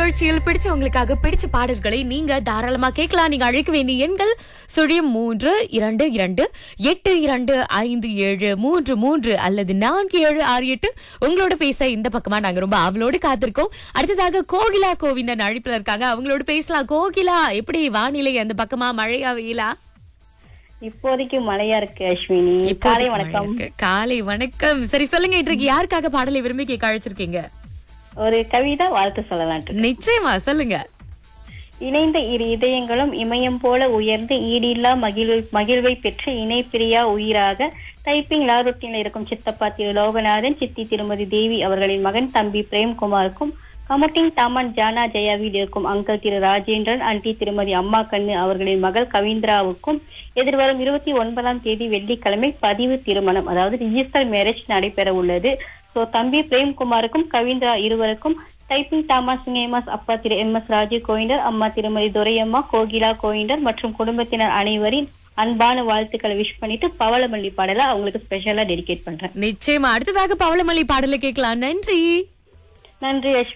நிகழ்ச்சியில் பிடிச்சவங்களுக்காக பிடிச்ச பாடல்களை நீங்க தாராளமா கேட்கலாம் நீங்க அழைக்க வேண்டிய எண்கள் சுழியம் மூன்று இரண்டு இரண்டு எட்டு இரண்டு ஐந்து ஏழு மூன்று மூன்று அல்லது நான்கு ஏழு ஆறு எட்டு உங்களோட பேச இந்த பக்கமா நாங்க ரொம்ப ஆவலோடு காத்திருக்கோம் அடுத்ததாக கோகிலா கோவிந்தன் அழைப்புல இருக்காங்க அவங்களோட பேசலாம் கோகிலா எப்படி வானிலை அந்த பக்கமா மழையா வெயிலா இப்போதைக்கு மழையா இருக்கு அஸ்வினி காலை இப்போதைக்கு வணக்கம் மழை இருக்கு. காலை வணக்கம் சரி சொல்லுங்க இன்றைக்கு யாருக்காக பாடலை விரும்பி கேட்க அழைச்சிருக்கீங்க ஒரு கவிதா வாழ்த்து சொல்லலாம் நிச்சயமா சொல்லுங்க இணைந்த இரு இதயங்களும் இமயம் போல உயர்ந்து ஈடில்லா மகிழ்வை மகிழ்வை பெற்று இணை பிரியா உயிராக டைப்பிங் லாருட்டில் இருக்கும் சித்தப்பா திரு லோகநாதன் சித்தி திருமதி தேவி அவர்களின் மகன் தம்பி பிரேம்குமாருக்கும் கமுட்டிங் தாமன் ஜானா ஜெயாவில் இருக்கும் அங்கிள் திரு ராஜேந்திரன் ஆண்டி திருமதி அம்மா கண்ணு அவர்களின் மகள் கவிந்திராவுக்கும் எதிர்வரும் இருபத்தி ஒன்பதாம் தேதி வெள்ளிக்கிழமை பதிவு திருமணம் அதாவது ரிஜிஸ்டர் மேரேஜ் நடைபெற உள்ளது சோ தம்பி பிரேம்குமாருக்கும் கவிந்திரா இருவருக்கும் டைப்பிங் தாமஸ் சிங்கேமாஸ் அப்பா திரு எம் எஸ் ராஜீவ் கோவிந்தர் அம்மா திருமதி துரையம்மா கோகிலா கோவிந்தர் மற்றும் குடும்பத்தினர் அனைவரின் அன்பான வாழ்த்துக்களை விஷ் பண்ணிட்டு பவளமல்லி பாடலை அவங்களுக்கு ஸ்பெஷலா டெடிகேட் பண்றேன் நிச்சயமா அடுத்ததாக பவளமல்லி பாடலை கேட்கலாம் நன்றி நன்றி அஸ்வினி